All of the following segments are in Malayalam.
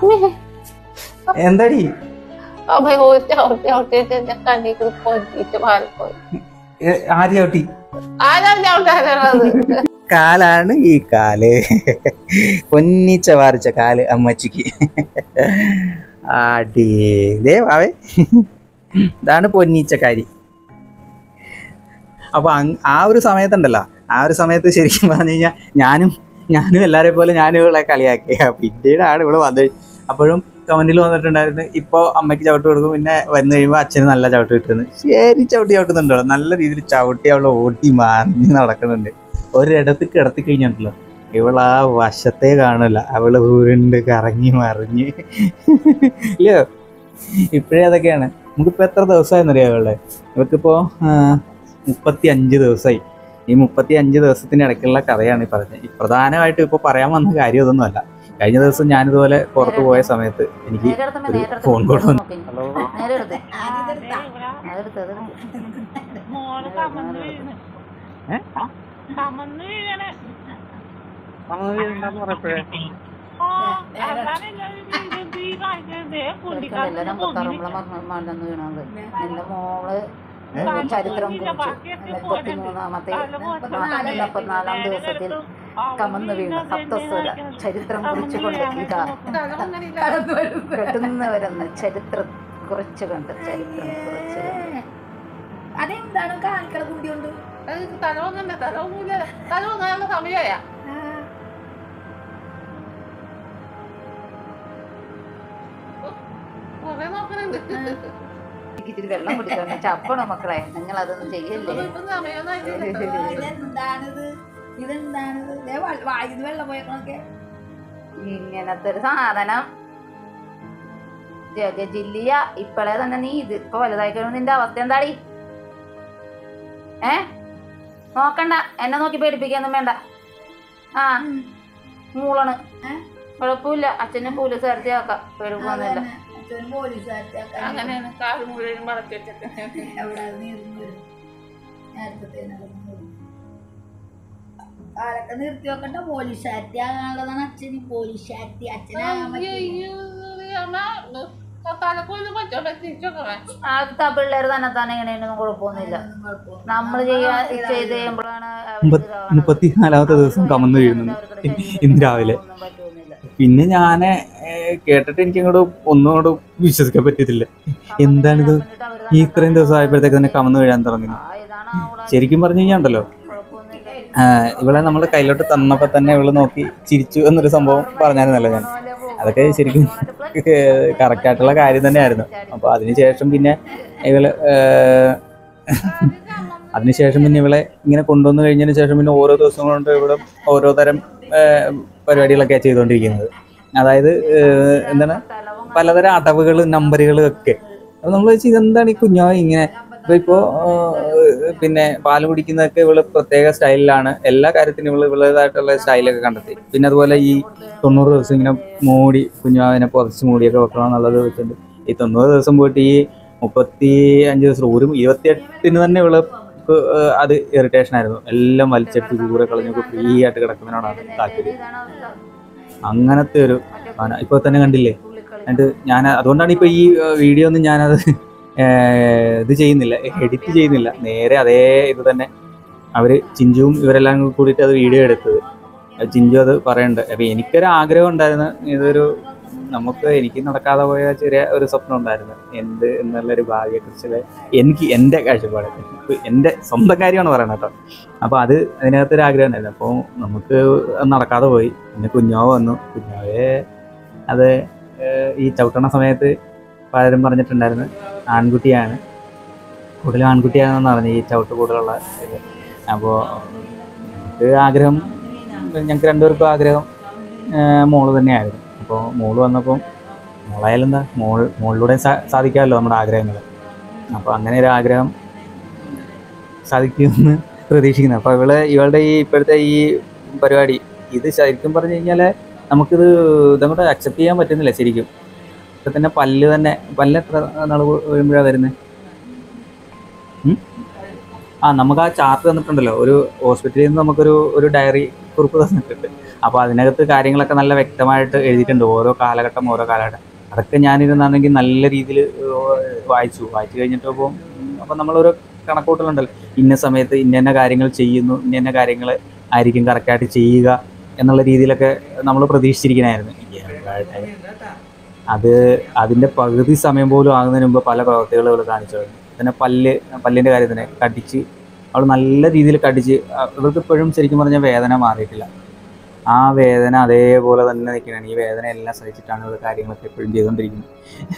അമ്മേ എന്താടി അമ്മ ഒരു ചവിട്ടി ചവിട്ടിയിട്ട് എന്റെ കണ്ണിക്ക് പൊന്നിട്ട് മാറിപ്പോയി ഏ, ആര് ചവിട്ടി ആരാ ചവിട്ടാനുള്ളത് കാലാണ് ഈ കാല് പൊന്നിച്ച വാരിച്ച കാല് അമ്മച്ചിക്ക് ആടി ദേ വാവേ ഇതാണ് പൊന്നിച്ചക്കാരി അപ്പൊ അങ്- ആ ഒരു സമയത്തുണ്ടല്ലോ ആ ഒരു സമയത്ത് ശരിക്കും പറഞ്ഞു കഴിഞ്ഞാൽ ഞാനും ഞാനും എല്ലാരെ പോലെ ഞാനും ഇവളെ കളിയാക്കി പിന്നീടാണ് ഇവള് വന്നത് അപ്പോഴും കമന്റിൽ വന്നിട്ടുണ്ടായിരുന്നു ഇപ്പോൾ അമ്മയ്ക്ക് ചവിട്ട് കൊടുക്കും പിന്നെ വന്നു കഴിയുമ്പോൾ അച്ഛന് നല്ല ചവിട്ട് കിട്ടുന്നു ശരി ചവിട്ടി ചവിട്ടുന്നുണ്ടോ നല്ല രീതിയിൽ ചവിട്ടി അവളെ ഓട്ടി മാറി നടക്കുന്നുണ്ട് ഒരിടത്ത് കിടത്തി കഴിഞ്ഞിട്ടുണ്ടല്ലോ ഇവൾ ആ വശത്തെ കാണില്ല അവള് ഉരുണ്ട് കറങ്ങി മറിഞ്ഞ് ഇല്ലയോ ഇപ്പോഴേ അതൊക്കെയാണ് നമുക്കിപ്പോ എത്ര ദിവസമായെന്നറിയാം അവളുടെ ഇവക്കിപ്പോ മുപ്പത്തി അഞ്ച് ദിവസമായി ഈ മുപ്പത്തി അഞ്ച് ദിവസത്തിന് ഇടയ്ക്കുള്ള കഥയാണ് ഈ പറഞ്ഞത് ഈ പ്രധാനമായിട്ട് ഇപ്പൊ പറയാൻ വന്ന കാര്യം ഇതൊന്നുമല്ല കഴിഞ്ഞ ദിവസം ഞാനിതുപോലെ പുറത്തു പോയ സമയത്ത് എനിക്ക് നേരെ എടുത്തമ്മേ, ഒരു നേരെ എടുത്ത് ഫോൺ കോൾ വന്നു നോക്കി. ഹലോ നേരെ എടുത്ത് ആദ്യത്തെ അതെടുത്ത് അതെടുത്ത് മോള് കമന്ന് വീണ് ഏ? കമന്ന് വീഴണേ ആ നേരെ. അതാണല്ലോ ഇത് ഈ കാണിച്ചത് എടുക്കണ്ടല്ലോ ഞാൻ പുത്തറമ്പളം മണ്ണെന്ന് വീണത് എന്റെ മോള് ചരിത്രം കുറിച്ച് മുപ്പത്തിമൂന്നാമത്തെ നാൽപ്പത്തിനാലാം ദിവസത്തിൽ കമന്ന് വീണ സപ്തസ്വര ചരിത്രം കുറിച്ചുകൊണ്ട് ഇതാ കെട്ടുന്ന വരുന്ന ചരിത്രം കുറിച്ച് കണ്ട് ചരിത്രം കുറിച്ച് കണ്ട് അതെന്താണ് കാൽക്കട കൂടിയോണ്ട് തല ഒന്നല്ല തല ഒന്നുമില്ല തല ഒന്നാനുള്ള സമയമായ കുറെ നോക്കണുണ്ട് എനിക്ക് ഇച്ചിരി വെള്ളം കുടിക്കണം ചപ്പണം മക്കളെ നിങ്ങൾ അതൊന്നും ചെയ്യല്ലേ ഇപ്പൊ സമയമൊന്നും ഇതെന്താണിത് ഇതെന്താണിത് ദേ വ- വായിന്ന് വെള്ളം പോയതൊക്കെ ഇങ്ങനത്തെ ഒരു സാധനം ജഗജില്ലിയ ഇപ്പളെ തന്നെ നീ ഇത് ഇപ്പൊ വലുതായി കഴിയുമ്പോ നിന്റെ അവസ്ഥ എന്താടി ഏ നോക്കണ്ട എന്നെ നോക്കി പേടിപ്പിക്കൊന്നും വേണ്ട ആ മൂളണ് കുഴപ്പമില്ല അച്ഛനെ പോലീസ് കരുത്തി ആക്കാം പേടിപ്പൊന്നുമില്ല പോലീസുകാർക്ക് അങ്ങനെയാണ് കാല് മുഴുവൻ മടക്കി വെച്ചിട്ട് എവിടെ നീർന്നു വരും നേരത്തെ കാലൊക്കെ നിർത്തി വെക്കണ്ട പോലീസുകാരത്തി ആകാനുള്ളതാണ് അച്ഛന് പോലീസുകാരത്തി അച്ഛനാകാൻ പറ്റില്ല തലക്കൊന്ന് പറ്റോട്ടെ തിരിച്ചോക്കണേ ആദ്യത്തെ പിള്ളേർ തന്നെ തന്നെ ഇങ്ങനെയൊന്നും കുഴപ്പമൊന്നുമില്ല അതൊന്നും കുഴപ്പമില്ല. നമ്മൾ ചെയ്യാ ചെയ്ത് കഴിയുമ്പോഴാണ് മുപ്പത്തി- മുപ്പത്തിനാലാമത്തെ ദിവസം കമന്ന് വീഴുന്നു ഇന്ന് രാവിലെ ഒന്നും പറ്റുന്നില്ല പിന്നെ ഞാൻ കേട്ടിട്ട് എനിക്ക് അങ്ങോട്ട് ഒന്നും അങ്ങോട്ട് വിശ്വസിക്കാൻ പറ്റത്തില്ല എന്താണിത് ഈ ഇത്രയും ദിവസം ആയപ്പോഴത്തേക്ക് തന്നെ കമന്ന് വീഴാൻ തുടങ്ങി ശരിക്കും പറഞ്ഞു കഴിഞ്ഞാൽ ഉണ്ടല്ലോ ആഹ് ഇവളെ നമ്മൾ കയ്യിലോട്ട് തന്നപ്പോൾ തന്നെ ഇവള് നോക്കി ചിരിച്ചു എന്നൊരു സംഭവം പറഞ്ഞായിരുന്നല്ലോ ഞാൻ അതൊക്കെ ശരിക്കും കറക്റ്റ് ആയിട്ടുള്ള കാര്യം തന്നെയായിരുന്നു അപ്പോൾ അതിനുശേഷം പിന്നെ ഇവള് ആഹ് അതിനുശേഷം പിന്നെ ഇവളെ ഇങ്ങനെ കൊണ്ടുവന്നു കഴിഞ്ഞതിന് ശേഷം പിന്നെ ഓരോ ദിവസം കൊണ്ട് ഇവിടെ ഓരോ തരം ആഹ് പരിപാടികളൊക്കെയാണ് ചെയ്തുകൊണ്ടിരിക്കുന്നത് അതായത് ആഹ് എന്താണ് പലതരം അടവുകൾ നമ്പറുകൾ ഒക്കെ അപ്പൊ നമ്മൾ വെച്ച് ഇതെന്താണ് ഈ കുഞ്ഞോ ഇങ്ങനെ ഇപ്പൊ ഇപ്പോ ആഹ് പിന്നെ പാല് കുടിക്കുന്നതൊക്കെ ഇവള് പ്രത്യേക സ്റ്റൈലിലാണ് എല്ലാ കാര്യത്തിനും ഇവള് ഇവളേതായിട്ടുള്ള സ്റ്റൈലൊക്കെ കണ്ടെത്തി പിന്നെ അതുപോലെ ഈ തൊണ്ണൂറ് ദിവസം ഇങ്ങനെ മൂടി കുഞ്ഞാവിനെ പുറച്ച് മൂടിയൊക്കെ വെക്കണം എന്നുള്ളത് വെച്ചിട്ടുണ്ട് ഈ തൊണ്ണൂറ് ദിവസം പോയിട്ട് ഈ മുപ്പത്തി അഞ്ച് ദിവസം ഒരു ഇരുപത്തിയെട്ടിന് തന്നെ ഇവള് ക്ക് അത് ഇറിറ്റേഷൻ ആയിരുന്നു എല്ലാം വലിച്ചെടുത്ത് ദൂരെ കളഞ്ഞൊക്കെ ഫ്രീ ആയിട്ട് കിടക്കുന്നതിനോടാണ് താല്പര്യം അങ്ങനത്തെ ഒരു സാധനം. ഇപ്പൊ തന്നെ കണ്ടില്ലേ എന്നിട്ട് ഞാൻ അതുകൊണ്ടാണ് ഇപ്പൊ ഈ വീഡിയോ ഒന്നും ഞാനത് ഏർ, ഇത് ചെയ്യുന്നില്ല എഡിറ്റ് ചെയ്യുന്നില്ല നേരെ അതേ ഇത് തന്നെ അവര് ചിഞ്ചുവും ഇവരെല്ലാം കൂടിയിട്ട് അത് വീഡിയോ എടുത്തത് അത് ചിഞ്ചു അത് പറയുന്നുണ്ട് അപ്പൊ എനിക്കൊരു ആഗ്രഹം ഉണ്ടായിരുന്നു ഇതൊരു നമുക്ക് എനിക്ക് നടക്കാതെ പോയ ചെറിയ ഒരു സ്വപ്നം ഉണ്ടായിരുന്നു എന്ത് എന്നുള്ളൊരു ഭാവിയെ കുറിച്ചുള്ള എനിക്ക് എൻ്റെ കാഴ്ചപ്പാട് ഇപ്പൊ എൻ്റെ സ്വന്തം കാര്യമാണ് പറയുന്നത് കേട്ടോ അപ്പോൾ അത് അതിനകത്തൊരു ആഗ്രഹം ഉണ്ടായിരുന്നു അപ്പോൾ നമുക്ക് അത് നടക്കാതെ പോയി പിന്നെ കുഞ്ഞോ വന്നു കുഞ്ഞോയെ അത് ഏഹ്, ഈ ചവിട്ടണ സമയത്ത് പലരും പറഞ്ഞിട്ടുണ്ടായിരുന്നു ആൺകുട്ടിയാണ് കൂടുതലും ആൺകുട്ടിയാണെന്ന് പറഞ്ഞു ഈ ചവിട്ട് കൂടുതലുള്ള ഇത് അപ്പോൾ ഞങ്ങൾക്ക് ആഗ്രഹം ഞങ്ങൾക്ക് രണ്ടുപേർക്കും ആഗ്രഹം ഏഹ്, മോള് തന്നെയായിരുന്നു അപ്പോൾ മോള് വന്നപ്പം മോളായാലും എന്താ മോൾ മോളിലൂടെ സാ സാധിക്കാമല്ലോ നമ്മുടെ ആഗ്രഹങ്ങൾ അപ്പോൾ അങ്ങനെ ഒരു ആഗ്രഹം സാധിക്കുമെന്ന് പ്രതീക്ഷിക്കുന്നു അപ്പോൾ ഇവള് ഇവളുടെ ഈ ഇപ്പോഴത്തെ ഈ പരിപാടി ഇത് ശരിക്കും പറഞ്ഞു കഴിഞ്ഞാൽ നമുക്കിത് ഇതങ്ങോട്ട് അക്സെപ്റ്റ് ചെയ്യാൻ പറ്റുന്നില്ല ശരിക്കും ഇപ്പൊ തന്നെ പല്ല് തന്നെ പല്ല് എത്ര നാൾ വരുമ്പോഴാണ് വരുന്നത് ആ നമുക്ക് ആ ചാർട്ട് തന്നിട്ടുണ്ടല്ലോ ഒരു ഹോസ്പിറ്റലിൽ നിന്ന് നമുക്കൊരു ഒരു ഡയറി കുറിപ്പ് തന്നിട്ടുണ്ട് അപ്പോൾ അതിനകത്ത് കാര്യങ്ങളൊക്കെ നല്ല വ്യക്തമായിട്ട് എഴുതിയിട്ടുണ്ട് ഓരോ കാലഘട്ടം ഓരോ കാലഘട്ടം അതൊക്കെ ഞാനിരുന്നാണെങ്കിൽ നല്ല രീതിയിൽ വായിച്ചു വായിച്ചു കഴിഞ്ഞിട്ട് അപ്പോൾ അപ്പം നമ്മളോരോ കണക്കൂട്ടലുണ്ടല്ലോ ഇന്ന സമയത്ത് ഇന്ന ഇന്ന കാര്യങ്ങൾ ചെയ്യുന്നു ഇന്ന ഇന്ന കാര്യങ്ങൾ ആയിരിക്കും കറക്റ്റായിട്ട് ചെയ്യുക എന്നുള്ള രീതിയിലൊക്കെ നമ്മൾ പ്രതീക്ഷിച്ചിരിക്കണമായിരുന്നു അത് അതിൻ്റെ പകുതി സമയം പോലും ആകുന്നതിന് മുമ്പ് പല പ്രവർത്തികളും അവൾ കാണിച്ചു തുടങ്ങി പിന്നെ പല്ല് പല്ലിൻ്റെ കാര്യം തന്നെ കടിച്ച് അവൾ നല്ല രീതിയിൽ കടിച്ച് അ- ഇവൾക്ക് ഇപ്പോഴും ശരിക്കും പറഞ്ഞാൽ വേദന മാറിയിട്ടില്ല ആ വേദന അതേപോലെ തന്നെ നിൽക്കുകയാണ് ഈ വേദന എല്ലാം സഹിച്ചിട്ടാണ് ഇവൾ കാര്യങ്ങളൊക്കെ എപ്പോഴും ചെയ്തുകൊണ്ടിരിക്കുന്നത്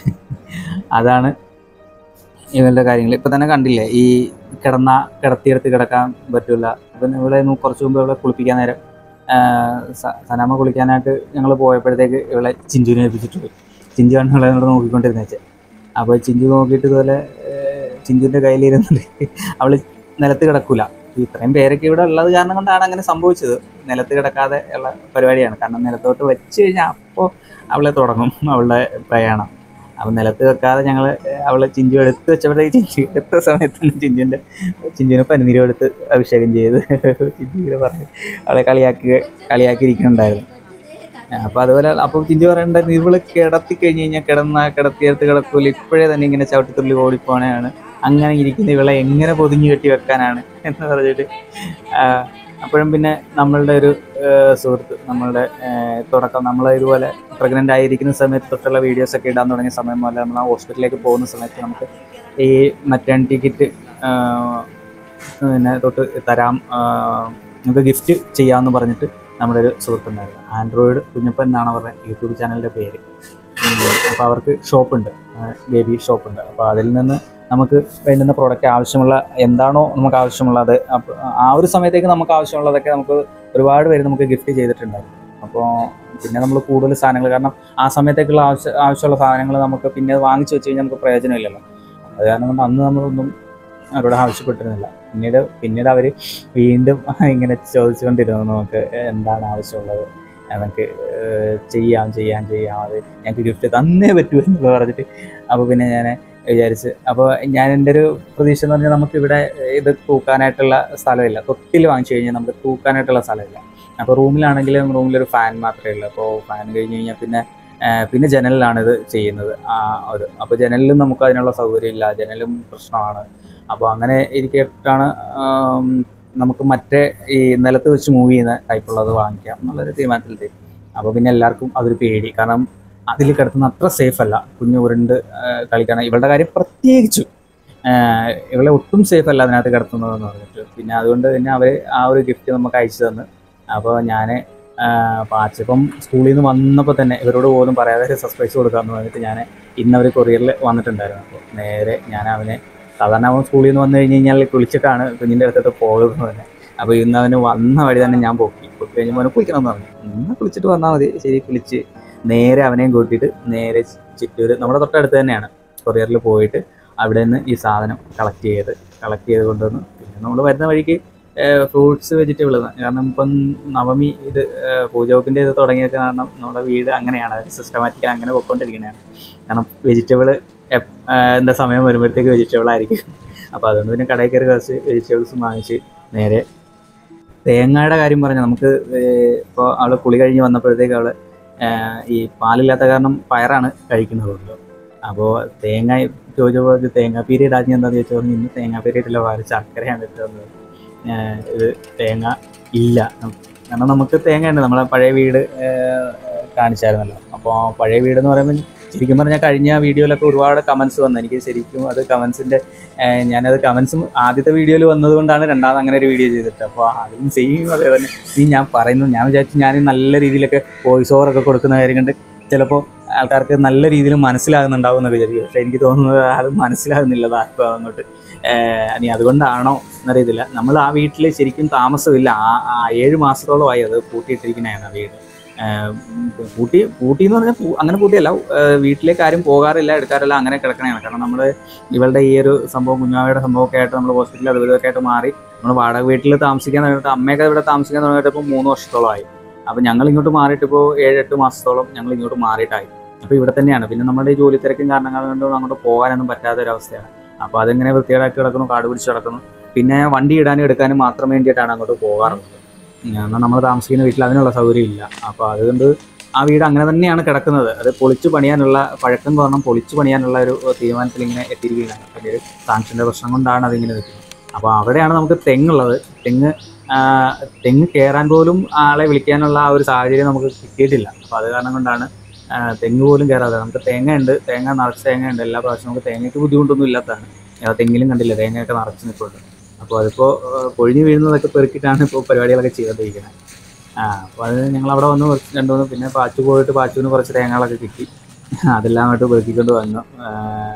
അതാണ് ഇവളുടെ കാര്യങ്ങൾ ഇപ്പം തന്നെ കണ്ടില്ലേ ഈ കിടന്ന കിടത്തിയെടുത്ത് കിടക്കാൻ പറ്റില്ല ഇപ്പം ഇവിടെ ഒന്ന് കുറച്ച് മുമ്പ് ഇവളെ കുളിപ്പിക്കാൻ നേരം ആ, സ- സനാമ കുളിക്കാനായിട്ട് ഞങ്ങൾ പോയപ്പോഴത്തേക്ക് ഇവളെ ചിഞ്ചുവിനെ ഏൽപ്പിച്ചിട്ട് പോയി ചിഞ്ചു ആണ് ഇവളെ ഇങ്ങോട്ട് നോക്കിക്കൊണ്ടിരുന്നത് വെച്ചാൽ അപ്പോൾ ചിഞ്ചു നോക്കിയിട്ട് ഇതുപോലെ ചിഞ്ചുവിൻ്റെ കയ്യിലിരുന്നിട്ട് അവൾ നിലത്ത് കിടക്കൂല ഇത്രയും പേരൊക്കെ ഇവിടെ ഉള്ളത് കാരണം കൊണ്ടാണ് അങ്ങനെ സംഭവിച്ചത് നിലത്ത് കിടക്കാതെ ഉള്ള പരിപാടിയാണ് കാരണം നിലത്തോട്ട് വെച്ച് കഴിഞ്ഞാൽ അപ്പോൾ അവളെ തുടങ്ങും അവളുടെ പ്രയാണം അപ്പം നിലത്ത് വെക്കാതെ ഞങ്ങൾ അവളെ ചിഞ്ചു എടുത്ത് വെച്ചപ്പോഴത്തേക്ക് ചിഞ്ചു എടുത്ത സമയത്ത് ചിഞ്ചുവിൻ്റെ ചിഞ്ചുവിനെ പനിനീരും എടുത്ത് അഭിഷേകം ചെയ്ത് ചിഞ്ചുവിനെ പറഞ്ഞ് അവളെ കളിയാക്കി കളിയാക്കിയിരിക്കുന്നുണ്ടായിരുന്നു അപ്പോൾ അതുപോലെ അപ്പോൾ ചിഞ്ചു പറയണ്ടായിരുന്നു ഇവള് കിടത്തി കഴിഞ്ഞ് കഴിഞ്ഞാൽ കിടന്ന കിടത്തിയെടുത്ത് കിടക്കൂല ഇപ്പോഴേ തന്നെ ഇങ്ങനെ ചവിട്ടിത്തുള്ളി ഓടിപ്പോണയാണ് അങ്ങനെ ഇരിക്കുന്ന ഇവളെ എങ്ങനെ പൊതിഞ്ഞു കെട്ടി വെക്കാനാണ് എന്ന് പറഞ്ഞിട്ട് ആ, അപ്പോഴും പിന്നെ നമ്മളുടെ ഒരു ആ, സുഹൃത്ത് നമ്മളുടെ ആ, തുടക്കം നമ്മൾ ഇതുപോലെ പ്രഗ്നൻ്റ് ആയിരിക്കുന്ന സമയത്ത് തൊട്ടുള്ള വീഡിയോസ് ഒക്കെ ഇടാൻ തുടങ്ങിയ സമയം മുതൽ നമ്മൾ ആ ഹോസ്പിറ്റലിലേക്ക് പോകുന്ന സമയത്ത് നമുക്ക് ഈ മറ്റേണിറ്റി കിറ്റ് പിന്നെ തൊട്ട് തരാം ആ, നമുക്ക് ഗിഫ്റ്റ് ചെയ്യാമെന്ന് പറഞ്ഞിട്ട് നമ്മുടെ ഒരു സുഹൃത്തുണ്ടായിരുന്നു ആൻഡ്രോയിഡ് കുഞ്ഞപ്പൻ എന്നാണ് അവരുടെ യൂട്യൂബ് ചാനലിൻ്റെ പേര് അപ്പോൾ അവർക്ക് ഷോപ്പുണ്ട് ബേബി ഷോപ്പുണ്ട് അപ്പോൾ അതിൽ നിന്ന് നമുക്ക് വേണ്ടുന്ന പ്രോഡക്റ്റ് ആവശ്യമുള്ള എന്താണോ നമുക്ക് ആവശ്യമുള്ളത് അപ്പോൾ ആ ഒരു സമയത്തേക്ക് നമുക്ക് ആവശ്യമുള്ളതൊക്കെ നമുക്ക് ഒരുപാട് പേര് നമുക്ക് ഗിഫ്റ്റ് ചെയ്തിട്ടുണ്ടായിരുന്നു അപ്പോൾ പിന്നെ നമ്മൾ കൂടുതൽ സാധനങ്ങൾ കാരണം ആ സമയത്തേക്കുള്ള ആവശ്യ ആവശ്യമുള്ള സാധനങ്ങൾ നമുക്ക് പിന്നെ വാങ്ങിച്ചു വെച്ച് കഴിഞ്ഞാൽ നമുക്ക് പ്രയോജനമില്ലല്ലോ അത് കാരണം കൊണ്ട് അന്ന് നമ്മളൊന്നും അവരോട് ആവശ്യപ്പെട്ടിരുന്നില്ല പിന്നീട് പിന്നീട് അവർ വീണ്ടും ഇങ്ങനെ ചോദിച്ചുകൊണ്ടിരുന്നു നമുക്ക് എന്താണ് ആവശ്യമുള്ളത് നമുക്ക് ഏഹ് ചെയ്യാം ചെയ്യാം ചെയ്യാം അത് ഞങ്ങൾക്ക് ഗിഫ്റ്റ് തന്നേ പറ്റൂ എന്നുള്ളത് പറഞ്ഞിട്ട് അപ്പോൾ പിന്നെ ഞാൻ വിചാരിച്ച് അപ്പോൾ ഞാൻ എൻ്റെ ഒരു പ്രതീക്ഷ എന്ന് പറഞ്ഞാൽ നമുക്കിവിടെ ഇത് തൂക്കാനായിട്ടുള്ള സ്ഥലമില്ല തൊട്ടിൽ വാങ്ങിച്ചു കഴിഞ്ഞാൽ നമുക്ക് തൂക്കാനായിട്ടുള്ള സ്ഥലമില്ല അപ്പോൾ റൂമിലാണെങ്കിലും റൂമിലൊരു ഫാൻ മാത്രമേ ഉള്ളൂ അപ്പോൾ ഫാൻ കഴിഞ്ഞ് കഴിഞ്ഞാൽ പിന്നെ ആ, പിന്നെ ജനലിലാണ് ഇത് ചെയ്യുന്നത് ആ ഒരു അപ്പോൾ ജനലിലും നമുക്ക് അതിനുള്ള സൗകര്യമില്ല ജനലും പ്രശ്നമാണ് അപ്പോൾ അങ്ങനെ ഇരിക്കട്ടാണ് ആം, നമുക്ക് മറ്റേ ഈ നിലത്ത് വെച്ച് മൂവ് ചെയ്യുന്ന ടൈപ്പുള്ളത് വാങ്ങിക്കാം എന്നുള്ളൊരു തീരുമാനത്തിലെത്തി അപ്പോൾ പിന്നെ എല്ലാവർക്കും അതൊരു പേടി കാരണം അതിൽ കിടത്തുന്ന അത്ര സേഫ് അല്ല കുഞ്ഞു ഉരുണ്ട് ആ, കളിക്കണം ഇവളുടെ കാര്യം പ്രത്യേകിച്ചു ആ, ഇവളെ ഒട്ടും സേഫ് അല്ല അതിനകത്ത് കിടത്തുന്നതെന്ന് പറഞ്ഞിട്ട് പിന്നെ അതുകൊണ്ട് തന്നെ അവർ ആ ഒരു ഗിഫ്റ്റ് നമുക്ക് അയച്ചു തന്ന് അപ്പോൾ ഞാൻ പാച്ചപ്പം സ്കൂളിൽ നിന്ന് വന്നപ്പോൾ തന്നെ ഇവരോട് പോലും പറയാതെ ഒരു സർപ്രൈസ് കൊടുക്കാമെന്ന് പറഞ്ഞിട്ട് ഞാൻ ഇന്ന് അവർ കൊറിയറിൽ വന്നിട്ടുണ്ടായിരുന്നു അപ്പോൾ നേരെ ഞാൻ അവനെ സാധാരണ അവൻ സ്കൂളിൽ നിന്ന് വന്നു കഴിഞ്ഞ് കഴിഞ്ഞാൽ കുളിച്ചിട്ടാണ് കുഞ്ഞിൻ്റെ അടുത്തോട്ട് പോകുന്നത് തന്നെ അപ്പോൾ ഇന്ന് അവന് വന്ന വഴി തന്നെ ഞാൻ പൊക്കി പൊക്കി കഴിഞ്ഞപ്പോൾ അവന് കുളിക്കണം എന്ന് പറഞ്ഞു ഇന്ന് കുളിച്ചിട്ട് വന്നാൽ മതി ശരി കുളിച്ച് നേരെ അവനെയും കൂട്ടിയിട്ട് നേരെ ചിറ്റൂർ നമ്മുടെ തൊട്ടടുത്ത് തന്നെയാണ് കൊറിയറിൽ പോയിട്ട് അവിടെ നിന്ന് ഈ സാധനം കളക്ട് ചെയ്ത് കളക്ട് ചെയ്ത് കൊണ്ടുവന്ന് പിന്നെ നമ്മൾ വരുന്ന വഴിക്ക് ഫ്രൂട്ട്സ് വെജിറ്റബിൾ കാരണം ഇപ്പം നവമി ഇത് പൂജവെപ്പിൻ്റെ ഇത് തുടങ്ങിയത് കാരണം നമ്മുടെ വീട് അങ്ങനെയാണ് സിസ്റ്റമാറ്റിക്കൽ അങ്ങനെ പൊയ്ക്കൊണ്ടിരിക്കുന്നതാണ് കാരണം വെജിറ്റബിൾ എന്താ സമയം വരുമ്പോഴത്തേക്ക് വെജിറ്റബിൾ ആയിരിക്കും അപ്പോൾ അതുകൊണ്ട് പിന്നെ കടയിൽ കയറി കുറച്ച് വെജിറ്റബിൾസ് വാങ്ങിച്ച് നേരെ തേങ്ങയുടെ കാര്യം പറഞ്ഞാൽ നമുക്ക് ഇപ്പോൾ അവൾ കുളി കഴിഞ്ഞ് വന്നപ്പോഴത്തേക്ക് അവൾ ഈ പാലില്ലാത്ത കാരണം പയറാണ് കഴിക്കുന്നത് അപ്പോൾ തേങ്ങ ചോദിച്ചപ്പോൾ ഇത് തേങ്ങാ പീരീഡ് ആദ്യം എന്താണെന്ന് ചോദിച്ചാൽ ഇന്ന് തേങ്ങാ പീരീഡില്ല പാല് ശർക്കരയാണ് ഇട്ട് തന്നത് ഏഹ് ഇത് തേങ്ങ ഇല്ല കാരണം നമുക്ക് തേങ്ങ ഉണ്ട് നമ്മളെ പഴയ വീട് ഏഹ് കാണിച്ചായിരുന്നല്ലോ അപ്പോൾ പഴയ വീട് എന്ന് പറയുമ്പോൾ ശരിക്കും പറഞ്ഞാൽ കഴിഞ്ഞ വീഡിയോയിലൊക്കെ ഒരുപാട് കമൻസ് വന്നു എനിക്ക് ശരിക്കും അത് കമൻസിൻ്റെ ഞാനത് കമൻസും ആദ്യത്തെ വീഡിയോയിൽ വന്നതുകൊണ്ടാണ് രണ്ടാമത് അങ്ങനെ ഒരു വീഡിയോ ചെയ്തിട്ട് അപ്പോൾ അതിലും സെയിം അതേ തന്നെ ഈ ഞാൻ പറയുന്നു ഞാൻ വിചാരിച്ചു ഞാൻ നല്ല രീതിയിലൊക്കെ വോയിസ് ഓവറൊക്കെ കൊടുക്കുന്ന കാര്യം കൊണ്ട് ചിലപ്പോൾ ആൾക്കാർക്ക് നല്ല രീതിയിൽ മനസ്സിലാകുന്നുണ്ടാവും എന്നൊക്കെ വിചാരിക്കും പക്ഷേ എനിക്ക് തോന്നുന്നത് അത് മനസ്സിലാകുന്നില്ല ആർക്കും അങ്ങോട്ട് ഏഹ് ഇനി അതുകൊണ്ടാണോ എന്നറിയത്തില്ല നമ്മൾ ആ വീട്ടിൽ ശരിക്കും താമസമില്ല ആ ആ ഏഴ് മാസത്തോളമായി അത് പൂട്ടിയിട്ടിരിക്കുന്നതാണ് ആ വീട് ഏഹ് പൂട്ടി പൂട്ടി എന്ന് പറഞ്ഞാൽ പൂ- അങ്ങനെ പൂട്ടിയല്ല ഏഹ് വീട്ടിലേക്ക് ആരും പോകാറില്ല എടുക്കാറില്ല അങ്ങനെ കിടക്കണതാണ് കാരണം നമ്മൾ ഇവളുടെ ഈ ഒരു സംഭവം കുഞ്ഞാവയുടെ സംഭവമൊക്കെ ആയിട്ട് നമ്മൾ ഹോസ്പിറ്റലിൽ അതും ഇതൊക്കെ ആയിട്ട് മാറി നമ്മൾ വാടക വീട്ടിൽ താമസിക്കാൻ തുടങ്ങിയിട്ട് അമ്മയൊക്കെ ഇവിടെ താമസിക്കാൻ തുടങ്ങിയിട്ട് ഇപ്പോൾ മൂന്ന് വർഷത്തോളമായി അപ്പോൾ ഞങ്ങൾ ഇങ്ങോട്ട് മാറിയിട്ട് ഇപ്പോൾ ഏഴ് എട്ട് മാസത്തോളം ഞങ്ങൾ ഇങ്ങോട്ട് മാറിയിട്ടായി അപ്പോൾ ഇവിടെ തന്നെയാണ് പിന്നെ നമ്മുടെ ഈ ജോലി തിരക്കും കാരണങ്ങൾ കൊണ്ട് അങ്ങോട്ട് പോകാനൊന്നും പറ്റാത്ത ഒരു അവസ്ഥയാണ് അപ്പോൾ അതിങ്ങനെ വൃത്തികേടാക്കി കിടക്കുന്നു കാട് പിടിച്ച് കിടക്കുന്നു പിന്നെ വണ്ടി ഇടാനും എടുക്കാനും മാത്രം വേണ്ടിയിട്ടാണ് അങ്ങോട്ട് പോകാറുള്ളത് കാരണം നമ്മൾ താമസിക്കുന്ന വീട്ടിൽ അതിനുള്ള സൗകര്യം ഇല്ല അപ്പോൾ അതുകൊണ്ട് ആ വീട് അങ്ങനെ തന്നെയാണ് കിടക്കുന്നത് അത് പൊളിച്ചു പണിയാനുള്ള പഴക്കം കാരണം പൊളിച്ചു പണിയാനുള്ള ഒരു തീരുമാനത്തിൽ ഇങ്ങനെ എത്തിയിരിക്കുകയാണ് അതിൻ്റെ ഒരു സാങ്ഷൻ്റെ പ്രശ്നം കൊണ്ടാണ് അതിങ്ങനെ നിൽക്കുന്നത് അപ്പോൾ അവിടെയാണ് നമുക്ക് തെങ്ങുള്ളത് തെങ്ങ് ആ, തെങ്ങ് കയറാൻ പോലും ആളെ വിളിക്കാനുള്ള ആ ഒരു സാഹചര്യം നമുക്ക് കിട്ടിയിട്ടില്ല അപ്പോൾ അത് കാരണം കൊണ്ടാണ് ആ, തെങ്ങ് പോലും കയറാതെ നമുക്ക് തേങ്ങ ഉണ്ട് തേങ്ങ നിറച്ച് തേങ്ങ ഉണ്ട് എല്ലാ പ്രാവശ്യവും നമുക്ക് തേങ്ങയ്ക്ക് ബുദ്ധിമുട്ടൊന്നും ഇല്ലാത്തതാണ് ആ, തെങ്ങിലും കണ്ടില്ല തേങ്ങയൊക്കെ നിറച്ച് നിൽക്കുന്നുണ്ട് അപ്പോൾ അതിപ്പോൾ പൊഴിഞ്ഞ് വീഴുന്നതൊക്കെ പെറുക്കിയിട്ടാണ് ഇപ്പോൾ പരിപാടികളൊക്കെ ചെയ്തുകൊണ്ടിരിക്കുന്നത് ആ അപ്പോൾ അത് ഞങ്ങൾ അവിടെ വന്ന് കുറച്ച് രണ്ട് മൂന്ന് പിന്നെ പാച്ചു പോയിട്ട് പാച്ചുവിന് കുറച്ച് തേങ്ങകളൊക്കെ കിട്ടി അതെല്ലാം അങ്ങോട്ട് പെറുക്കിക്കൊണ്ട് വന്നു ആ,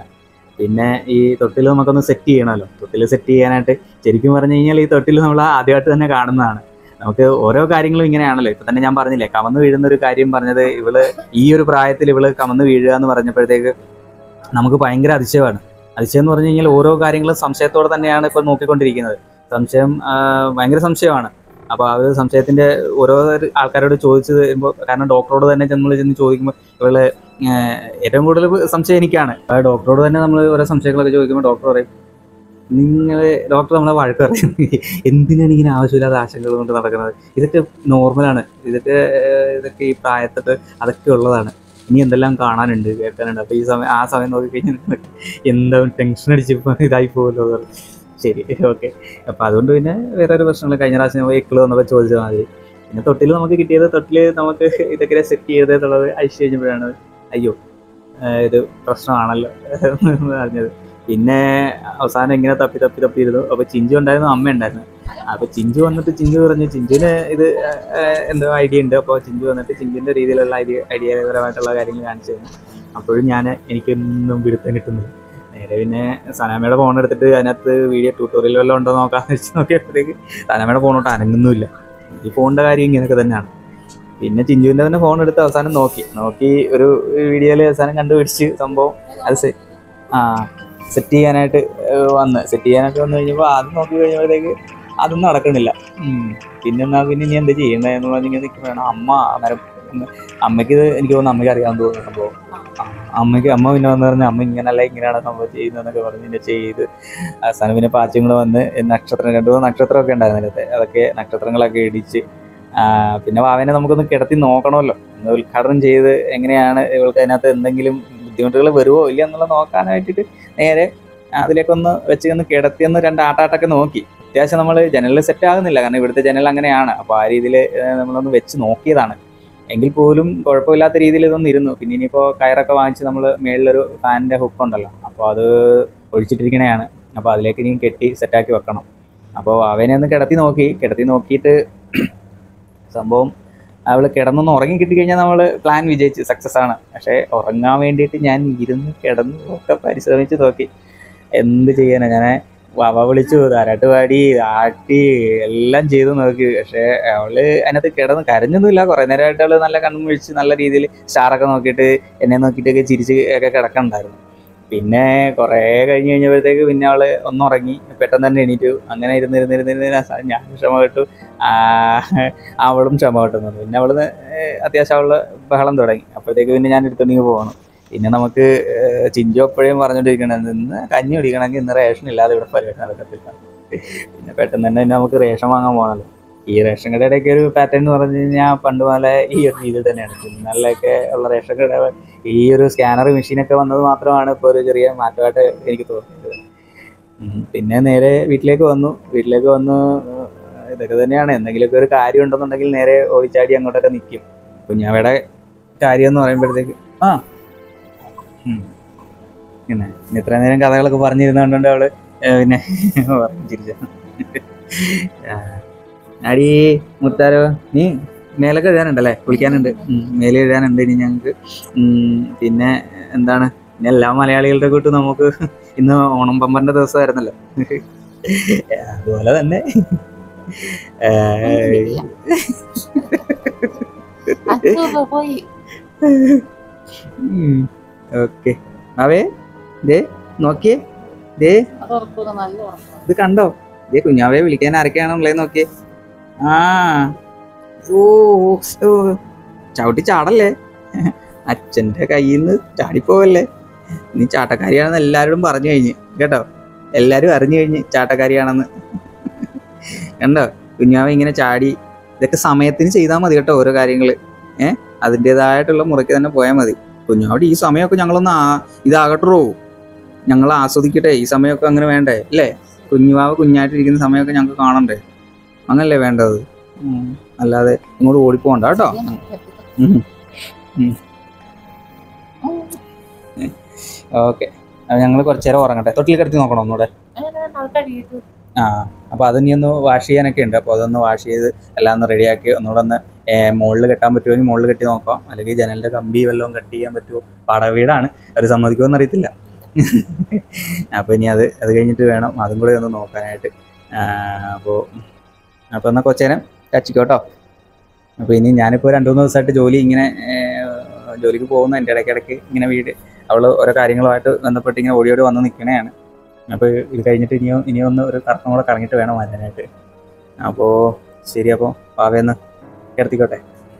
പിന്നെ ഈ തൊട്ടിൽ നമുക്കൊന്ന് സെറ്റ് ചെയ്യണമല്ലോ തൊട്ടിൽ സെറ്റ് ചെയ്യാനായിട്ട് ശരിക്കും പറഞ്ഞു കഴിഞ്ഞാൽ ഈ തൊട്ടിൽ നമ്മൾ ആദ്യമായിട്ട് തന്നെ കാണുന്നതാണ് നമുക്ക് ഓരോ കാര്യങ്ങളും ഇങ്ങനെയാണല്ലോ ഇപ്പൊ തന്നെ ഞാൻ പറഞ്ഞില്ലേ കമന്ന് വീഴുന്ന ഒരു കാര്യം പറഞ്ഞത് ഇവള് ഈ ഒരു പ്രായത്തിൽ ഇവള് കമന്ന് വീഴുക എന്ന് പറഞ്ഞപ്പോഴത്തേക്ക് നമുക്ക് ഭയങ്കര അതിശയമാണ് അതിശയം എന്ന് പറഞ്ഞു കഴിഞ്ഞാൽ ഓരോ കാര്യങ്ങളും സംശയത്തോടെ തന്നെയാണ് ഇപ്പൊ നോക്കിക്കൊണ്ടിരിക്കുന്നത് സംശയം ആ, ഭയങ്കര സംശയമാണ് അപ്പോൾ ആ ഒരു സംശയത്തിന്റെ ഓരോ ആൾക്കാരോട് ചോദിച്ചു തരുമ്പോൾ കാരണം ഡോക്ടറോട് തന്നെ നമ്മൾ ചെന്ന് ചോദിക്കുമ്പോൾ ഇവള് ആ, ഏറ്റവും കൂടുതൽ സംശയം എനിക്കാണ് ആ ഡോക്ടറോട് തന്നെ നമ്മൾ ഓരോ സംശയങ്ങളൊക്കെ ചോദിക്കുമ്പോൾ ഡോക്ടർ പറയും നിങ്ങൾ ഡോക്ടർ നമ്മളെ വഴക്ക് പറയും എന്തിനാണ് ഇങ്ങനെ ആവശ്യമില്ലാത്ത ആശങ്കകൾ കൊണ്ട് നടക്കുന്നത് ഇതൊക്കെ നോർമലാണ് ഇതൊക്കെ ഏഹ്, ഇതൊക്കെ ഈ പ്രായത്തിട്ട് അതൊക്കെ ഉള്ളതാണ് ഇനി എന്തെല്ലാം കാണാനുണ്ട് കേൾക്കാനുണ്ട് അപ്പോൾ ഈ സമയം ആ സമയം നോക്കിക്കഴിഞ്ഞാൽ നിങ്ങൾക്ക് എന്താ ടെൻഷൻ അടിച്ച് ഇപ്പം ഇതായി പോകുമല്ലോ എന്ന് പറയും. ശരി ഓക്കെ അപ്പോൾ അതുകൊണ്ട് പിന്നെ വേറെ ഒരു പ്രശ്നങ്ങൾ കഴിഞ്ഞ പ്രാവശ്യം എക്കിള് വന്നപ്പോൾ ചോദിച്ചാൽ മതി പിന്നെ തൊട്ടിൽ നമുക്ക് കിട്ടിയത് തൊട്ടിൽ നമുക്ക് ഇതൊക്കെ സെറ്റ് ചെയ്തതെന്നുള്ളത് അയച്ചു കഴിഞ്ഞപ്പോഴാണ് അയ്യോ ഏഹ്, ഇത് പ്രശ്നമാണല്ലോ എന്ന് അറിഞ്ഞത് പിന്നെ അവസാനം ഇങ്ങനെ തപ്പി തപ്പി തപ്പി ഇരുന്നു അപ്പോൾ ചിഞ്ചു ഉണ്ടായിരുന്നു അമ്മ ഉണ്ടായിരുന്നു അപ്പോൾ ചിഞ്ചു വന്നിട്ട് ചിഞ്ചു പറഞ്ഞു ചിഞ്ചുവിന് ഇത് ഏഹ്, എന്തോ ഐഡിയ ഉണ്ട് അപ്പോൾ ചിഞ്ചു വന്നിട്ട് ചിഞ്ചുവിൻ്റെ രീതിയിലുള്ള ഐഡിയ ഐഡിയപരമായിട്ടുള്ള കാര്യങ്ങൾ കാണിച്ചു തന്നു അപ്പോഴും ഞാൻ എനിക്കൊന്നും പിടുത്തം കിട്ടുന്നില്ല നേരെ പിന്നെ സനാമയുടെ ഫോൺ എടുത്തിട്ട് അതിനകത്ത് വീഡിയോ ട്യൂട്ടോറിയൽ വല്ലതും ഉണ്ടോ നോക്കാന്ന് വെച്ച് നോക്കിയപ്പോഴത്തേക്ക് സനാമയുടെ ഫോണോട്ട് അനങ്ങുന്നുമില്ല ഈ ഫോണിൻ്റെ കാര്യം ഇങ്ങനെയൊക്കെ തന്നെയാണ് പിന്നെ ചിഞ്ചുവിൻ്റെ തന്നെ ഫോൺ എടുത്ത് അവസാനം നോക്കി നോക്കി ഒരു വീഡിയോയിൽ അവസാനം കണ്ടുപിടിച്ച് സംഭവം അത് സെ- ആ സെറ്റ് ചെയ്യാനായിട്ട് ഏഹ് വന്ന് സെറ്റ് ചെയ്യാനൊക്കെ വന്നു കഴിഞ്ഞപ്പോൾ ആദ്യം നോക്കി കഴിഞ്ഞപ്പോഴത്തേക്ക് അതൊന്നും നടക്കണില്ല ഉം. പിന്നെ എന്നാ പിന്നെ ഇനി എന്ത് ചെയ്യണ്ടെന്ന് പറഞ്ഞിങ്ങനെ നിൽക്കുമ്പോഴാണ് അമ്മ അന്നേരം ഒന്ന് അമ്മയ്ക്ക് ഇത് എനിക്ക് തോന്നുന്നു അമ്മയ്ക്ക് അറിയാമെന്ന് തോന്നുന്നു സംഭവം ആ, അമ്മയ്ക്ക് അമ്മ പിന്നെ വന്ന് പറഞ്ഞ് അമ്മ ഇങ്ങനല്ല ഇങ്ങനെയാണ് സംഭവം ചെയ്യുന്നതെന്നൊക്കെ പറഞ്ഞ് പിന്നെ ചെയ്ത് അവസാനം പിന്നെ പാച്ചും കൂടെ വന്ന് നക്ഷത്രം രണ്ടു മൂന്ന് നക്ഷത്രമൊക്കെ ഉണ്ടായിരുന്നു അതിനകത്ത് അതൊക്കെ നക്ഷത്രങ്ങളൊക്കെ ഇടിച്ച് ആ, പിന്നെ വാവനെ നമുക്കൊന്ന് കിടത്തി നോക്കണമല്ലോ ഒന്ന് ഉദ്ഘാടനം ചെയ്ത് എങ്ങനെയാണ് ഇവൾക്ക് അതിനകത്ത് എന്തെങ്കിലും ബുദ്ധിമുട്ടുകൾ വരുമോ ഇല്ല എന്നുള്ളത് നോക്കാനായിട്ട് നേരെ അതിലേക്കൊന്ന് വെച്ച് ഒന്ന് കിടത്തി ഒന്ന് രണ്ട് ആട്ടാട്ടൊക്കെ നോക്കി അത്യാവശ്യം നമ്മൾ ജനലിൽ സെറ്റ് ആകുന്നില്ല കാരണം ഇവിടുത്തെ ജനൽ അങ്ങനെയാണ് അപ്പോൾ ആ രീതിയിൽ നമ്മളൊന്ന് വെച്ച് നോക്കിയതാണ് എങ്കിൽ പോലും കുഴപ്പമില്ലാത്ത രീതിയിൽ ഇതൊന്നും ഇരുന്നു പിന്നെ ഇനിയിപ്പോൾ കയറൊക്കെ വാങ്ങിച്ച് നമ്മൾ മേളിലൊരു ഫാനിൻ്റെ ഹുക്ക് ഉണ്ടല്ലോ അപ്പോൾ അത് ഒഴിച്ചിട്ടിരിക്കണയാണ് അപ്പോൾ അതിലേക്ക് ഇനി കെട്ടി സെറ്റാക്കി വെക്കണം അപ്പോൾ അവനെ ഒന്ന് കിടത്തി നോക്കി കിടത്തി നോക്കിയിട്ട് സംഭവം അവൾ കിടന്നൊന്ന് ഉറങ്ങി കിട്ടിക്കഴിഞ്ഞാൽ നമ്മൾ പ്ലാൻ വിജയിച്ച് സക്സസ് ആണ് പക്ഷേ ഉറങ്ങാൻ വേണ്ടിയിട്ട് ഞാൻ ഇരുന്ന് കിടന്ന് ഒക്കെ പരിശ്രമിച്ച് നോക്കി എന്ത് ചെയ്യാനാ ഞാൻ വവ വിളിച്ചു താരാട്ട് പാടി ആട്ടി എല്ലാം ചെയ്തു നോക്കി പക്ഷേ അവള് അതിനകത്ത് കിടന്ന് കരഞ്ഞൊന്നുമില്ല കുറേ നേരമായിട്ട് അവള് നല്ല കണ്ണും വിളിച്ച് നല്ല രീതിയിൽ സ്റ്റാറൊക്കെ നോക്കിയിട്ട് എന്നെ നോക്കിയിട്ടൊക്കെ ചിരിച്ച് ഒക്കെ കിടക്കണ്ടായിരുന്നു പിന്നെ കുറേ കഴിഞ്ഞ് കഴിഞ്ഞപ്പോഴത്തേക്ക് പിന്നെ അവള് ഒന്നുറങ്ങി പെട്ടെന്ന് തന്നെ എണീറ്റു അങ്ങനെ ഇരുന്ന് ഇരുന്ന് ഇരുന്ന് ഇരുന്ന് ഇരുന്ന് ഞാൻ ക്ഷമ കിട്ടു ആ, അവളും ക്ഷമ കിട്ടുന്നു പിന്നെ അവള് ഏഹ് അത്യാവശ്യം അവള് ബഹളം തുടങ്ങി അപ്പോഴത്തേക്ക് പിന്നെ ഞാൻ എടുത്തോണ്ടെങ്കിൽ പോകണം പിന്നെ നമുക്ക് ഏഹ് ചിഞ്ചു എപ്പോഴും പറഞ്ഞുകൊണ്ടിരിക്കണം ഇന്ന് കഞ്ഞി കുടിക്കണമെങ്കിൽ ഇന്ന് റേഷൻ ഇല്ലാതെ ഇവിടെ പരിപാടി നടക്കത്തില്ല പിന്നെ പെട്ടെന്ന് തന്നെ പിന്നെ നമുക്ക് റേഷൻ വാങ്ങാൻ പോകണല്ലോ ഈ റേഷൻ കടയുടെയൊക്കെ ഒരു പാറ്റേൺ എന്ന് പറഞ്ഞു കഴിഞ്ഞാൽ പണ്ട് പോലെ ഈ ഒരു രീതിയിൽ തന്നെയാണ് പിന്നാലൊക്കെ ഉള്ള റേഷൻ കട ഈ ഒരു സ്കാനർ മെഷീനൊക്കെ വന്നത് മാത്രമാണ് ഇപ്പോൾ ഒരു ചെറിയ മാറ്റമായിട്ട് എനിക്ക് തോന്നിയത് ഉം. പിന്നെ നേരെ വീട്ടിലേക്ക് വന്നു വീട്ടിലേക്ക് വന്ന് ഇതൊക്കെ തന്നെയാണ് എന്തെങ്കിലുമൊക്കെ ഒരു കാര്യം ഉണ്ടെന്നുണ്ടെങ്കിൽ നേരെ ഓടിച്ചാടി അങ്ങോട്ടൊക്കെ നിൽക്കും കുഞ്ഞാവയുടെ കാര്യം എന്ന് പറയുമ്പോഴത്തേക്ക് ആ ഉം. പിന്നെ ഇനി ഇത്ര നേരം കഥകളൊക്കെ പറഞ്ഞിരുന്നോണ്ട് അവള് ഏ, പിന്നെ പറഞ്ഞു ചിരിച്ച അടി മുത്താരോ നീ മേലൊക്കെ എഴുതാനുണ്ടല്ലേ കുളിക്കാനുണ്ട് ഉം, മേലെ എഴുതാനുണ്ട് ഇനി ഞങ്ങൾക്ക് പിന്നെ എന്താണ് പിന്നെ എല്ലാ മലയാളികളുടെ കൂട്ട് നമുക്ക് ഇന്ന് ഓണം പമ്പറിന്റെ ദിവസമായിരുന്നല്ലോ അതുപോലെ തന്നെ ഏ, അച്ഛൻ പോയി ഓക്കെ അവേ ദേ നോക്കിയേ ദേ അത് ഉറക്കൂല നല്ല ഉറക്കം ഇത് കണ്ടോ ദേ കുഞ്ഞാവെ വിളിക്കാൻ ആരൊക്കെയാണുള്ളത് നോക്കിയേ ആ ഓ ഓ, ചവിട്ടി ചാടല്ലേ അച്ഛന്റെ കയ്യിൽ നിന്ന് ചാടിപ്പോവല്ലേ നീ ചാട്ടക്കാരിയാണെന്ന് എല്ലാവരോടും പറഞ്ഞു കഴിഞ്ഞ് കേട്ടോ എല്ലാരും അറിഞ്ഞു കഴിഞ്ഞ് ചാട്ടക്കാരിയാണെന്ന് കണ്ടോ കുഞ്ഞാവ ഇങ്ങനെ ചാടി ഇതൊക്കെ സമയത്തിന് ചെയ്താൽ മതി കേട്ടോ ഓരോ കാര്യങ്ങൾ ഏഹ് അതിൻ്റെതായിട്ടുള്ള മുറയ്ക്ക് തന്നെ പോയാൽ മതി കുഞ്ഞാവിടെ ഈ സമയമൊക്കെ ഞങ്ങളൊന്ന് ആ ഇതാകട്ടോ ഞങ്ങൾ ആസ്വദിക്കട്ടെ ഈ സമയമൊക്കെ അങ്ങനെ വേണ്ടേ അല്ലേ കുഞ്ഞുവാവ് കുഞ്ഞായിട്ടിരിക്കുന്ന സമയമൊക്കെ ഞങ്ങൾക്ക് കാണണ്ടേ അങ്ങനല്ലേ വേണ്ടത് ഉം. അല്ലാതെ ഇങ്ങോട്ട് ഓടിപ്പോണ്ട കേട്ടോ ഓക്കെ ഞങ്ങൾ കുറച്ചു നേരം ഉറങ്ങട്ടെ തൊട്ടിൽ കിടത്തി നോക്കണം ഒന്നുകൂടെ ആ അപ്പോൾ അത് ഇനി ഒന്ന് വാഷ് ചെയ്യാനൊക്കെ ഉണ്ട് അപ്പോൾ അതൊന്ന് വാഷ് ചെയ്ത് എല്ലാം ഒന്ന് റെഡിയാക്കി ഒന്നുകൂടെ ഒന്ന് മുകളിൽ കെട്ടാൻ പറ്റുമെങ്കിൽ മുകളിൽ കെട്ടി നോക്കാം അല്ലെങ്കിൽ ജനലിൻ്റെ കമ്പി വല്ലതും കട്ട് ചെയ്യാൻ പറ്റുമോ പാട വീടാണ് അവർ സമ്മതിക്കുമെന്ന് അറിയത്തില്ല അപ്പോൾ ഇനി അത് അത് കഴിഞ്ഞിട്ട് വേണം അതും കൂടെ ഒന്ന് നോക്കാനായിട്ട് അപ്പോൾ അപ്പോൾ എന്നാൽ കൊച്ചേരം കച്ചിക്കോട്ടോ അപ്പോൾ ഇനി ഞാനിപ്പോൾ രണ്ട് മൂന്ന് ദിവസമായിട്ട് ജോലി ഇങ്ങനെ ഏഹ്, ജോലിക്ക് പോകുന്ന എൻ്റെ ഇടയ്ക്കിടയ്ക്ക് ഇങ്ങനെ വീട് അവൾ ഓരോ കാര്യങ്ങളുമായിട്ട് ബന്ധപ്പെട്ട് ഇങ്ങനെ ഓടി ഓടി വന്ന് നിൽക്കണതാണ് അപ്പോൾ ഇത് കഴിഞ്ഞിട്ട് ഇനിയും ഇനിയും ഒന്ന് ഒരു കറക്കം കൂടെ കറങ്ങിയിട്ട് വേണം വരാനായിട്ട് അപ്പോൾ ശരി അപ്പോൾ പാവയെന്ന് കിടത്തിക്കോട്ടെ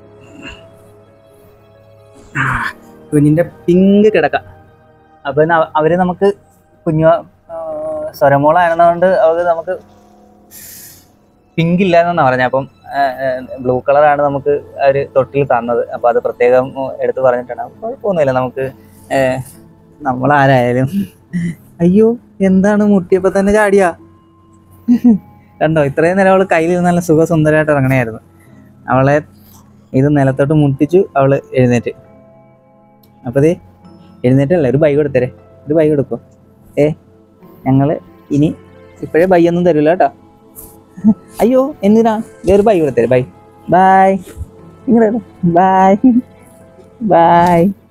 കുഞ്ഞിൻ്റെ പിങ്ക് കിടക്ക അപ്പം അവർ നമുക്ക് കുഞ്ഞു ആ, സ്വരമോളായിരുന്നതുകൊണ്ട് അവർക്ക് നമുക്ക് പിങ്ക് ഇല്ലാന്നാണ് പറഞ്ഞത് അപ്പം ബ്ലൂ കളറാണ് നമുക്ക് അവർ തൊട്ടിൽ തന്നത് അപ്പോൾ അത് പ്രത്യേകം ഉം, എടുത്ത് പറഞ്ഞിട്ടാണ് അപ്പോൾ കുഴപ്പമൊന്നുമില്ല നമുക്ക് ഏഹ്, നമ്മളാരായാലും അയ്യോ എന്താണ് മുട്ടിയപ്പോൾ തന്നെ ചാടിയാ കണ്ടോ ഇത്രയും നേരം അവൾ കയ്യിൽ നല്ല സുഖസുന്ദരമായിട്ട് ഇറങ്ങണമായിരുന്നു അവളെ ഇത് നിലത്തോട്ട് മുട്ടിച്ചു അവള് എഴുന്നേറ്റ് അപ്പോൾ ദേ എഴുന്നേറ്റല്ലേ ഒരു ബൈ കൊടുത്തരേ ഒരു ബൈ കൊടുക്കോ ഏ ഞങ്ങൾ ഇനി ഇപ്പോഴേ ബൈ ഒന്നും തരില്ല കേട്ടോ അയ്യോ എന്തിനാ ദേ ഒരു ബൈ കൊടുത്തരേ ബൈ ബൈ ഇങ്ങനെ ബൈ ബൈ